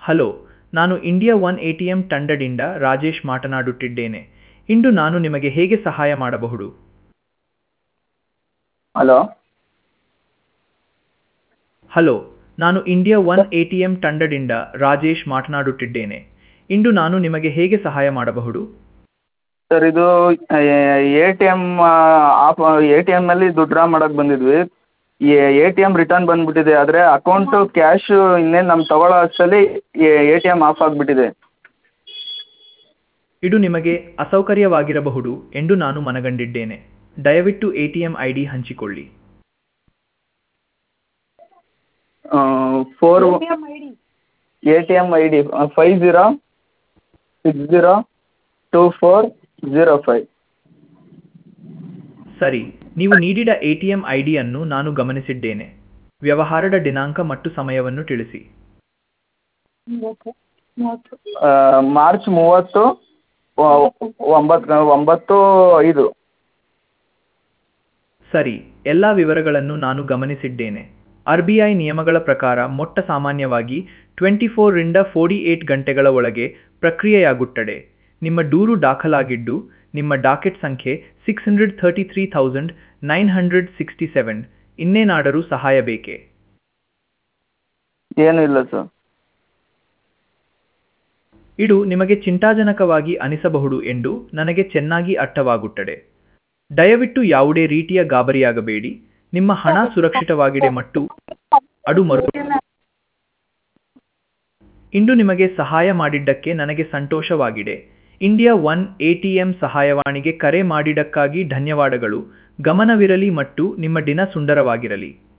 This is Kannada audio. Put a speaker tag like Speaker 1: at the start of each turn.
Speaker 1: ಹಲೋ ನಾನು India one A T M ತಂಡದಿಂದ ರಾಜೇಶ್ ಮಾತನಾಡುತ್ತಿದ್ದೇನೆ ಇಂದು ನಾನು ನಿಮಗೆ ಹೇಗೆ ಸಹಾಯ ಮಾಡಬಹುದು
Speaker 2: ಹಲೋ
Speaker 1: ಹಲೋ ನಾನು India one A T M ತಂಡದಿಂದ ರಾಜೇಶ್ ಮಾತನಾಡುತ್ತಿದ್ದೇನೆ ಇಂದು ನಾನು ನಿಮಗೆ ಹೇಗೆ ಸಹಾಯ ಮಾಡಬಹುದು
Speaker 2: ಸರ್ ಇದು A T M off A T ಎಮ್ನಲ್ಲಿ ದುಡ್ಡು ಡ್ರಾ ಮಾಡಕ್ಕೆ ಬಂದಿದ್ವಿ ಎ ಟಿ ಎಮ್ ರಿಟರ್ನ್ ಬಂದುಬಿಟ್ಟಿದೆ ಆದರೆ ಅಕೌಂಟು ಕ್ಯಾಶು ಇನ್ನೇನು ನಮ್ಗೆ ತಗೊಳ್ಳೋ ಅಷ್ಟರಲ್ಲಿ ಎ ಟಿ ಎಮ್ ಆಫ್ ಆಗಿಬಿಟ್ಟಿದೆ
Speaker 1: ಇದು ನಿಮಗೆ ಅಸೌಕರ್ಯವಾಗಿರಬಹುದು ಎಂದು ನಾನು ಮನಗಂಡಿದ್ದೇನೆ ದಯವಿಟ್ಟು A T M I D ಹಂಚಿಕೊಳ್ಳಿ
Speaker 2: four A T M I D five zero six zero two four zero five
Speaker 1: ಸರಿ ನೀವು ನೀಡಿದ ಎ ಟಿ ಎಂ ಐ ಡಿಯನ್ನು ನಾನು ಗಮನಿಸಿದ್ದೇನೆ ವ್ಯವಹಾರದ ದಿನಾಂಕ ಮತ್ತು ಸಮಯವನ್ನು ತಿಳಿಸಿ
Speaker 2: ಮಾರ್ಚ್ ಮೂವತ್ತು ಒಂಬತ್ತು ಒಂಬತ್ತು ಐದು
Speaker 1: ಸರಿ ಎಲ್ಲ ವಿವರಗಳನ್ನು ನಾನು ಗಮನಿಸಿದ್ದೇನೆ ಆರ್ ಬಿ ಐ ನಿಯಮಗಳ ಪ್ರಕಾರ ಮೊಟ್ಟ ಸಾಮಾನ್ಯವಾಗಿ ಟ್ವೆಂಟಿ ಫೋರ್ರಿಂದ ಫೋರ್ಟಿ ಏಟ್ ಗಂಟೆಗಳ ಒಳಗೆ ಪ್ರಕ್ರಿಯೆಯಾಗುತ್ತದೆ ನಿಮ್ಮ ದೂರು ದಾಖಲಾಗಿದ್ದು ನಿಮ್ಮ ಡಾಕೆಟ್ ಸಂಖ್ಯೆ six hundred thirty three thousand nine hundred sixty seven ಇನ್ನೇನಾದರೂ ಸಹಾಯ ಬೇಕೇ
Speaker 2: ಏನೂ ಇಲ್ಲ ಸರ್
Speaker 1: ಇದು ನಿಮಗೆ ಚಿಂತಾಜನಕವಾಗಿ ಅನಿಸಬಹುದು ಎಂದು ನನಗೆ ಚೆನ್ನಾಗಿ ಅರ್ಥವಾಗುತ್ತದೆ ದಯವಿಟ್ಟು ಯಾವುದೇ ರೀತಿಯ ಗಾಬರಿಯಾಗಬೇಡಿ ನಿಮ್ಮ ಹಣ ಸುರಕ್ಷಿತವಾಗಿದೆ ಮತ್ತು ಅದು ಮರು ಇಂದು ನಿಮಗೆ ಸಹಾಯ ಮಾಡಿದ್ದಕ್ಕೆ ನನಗೆ ಸಂತೋಷವಾಗಿದೆ India one A T M ಸಹಾಯವಾಣಿಗೆ ಕರೆ ಮಾಡಿದ್ದಕ್ಕಾಗಿ ಧನ್ಯವಾದಗಳು ಗಮನವಿರಲಿ ಮತ್ತು ನಿಮ್ಮ ದಿನ ಸುಂದರವಾಗಿರಲಿ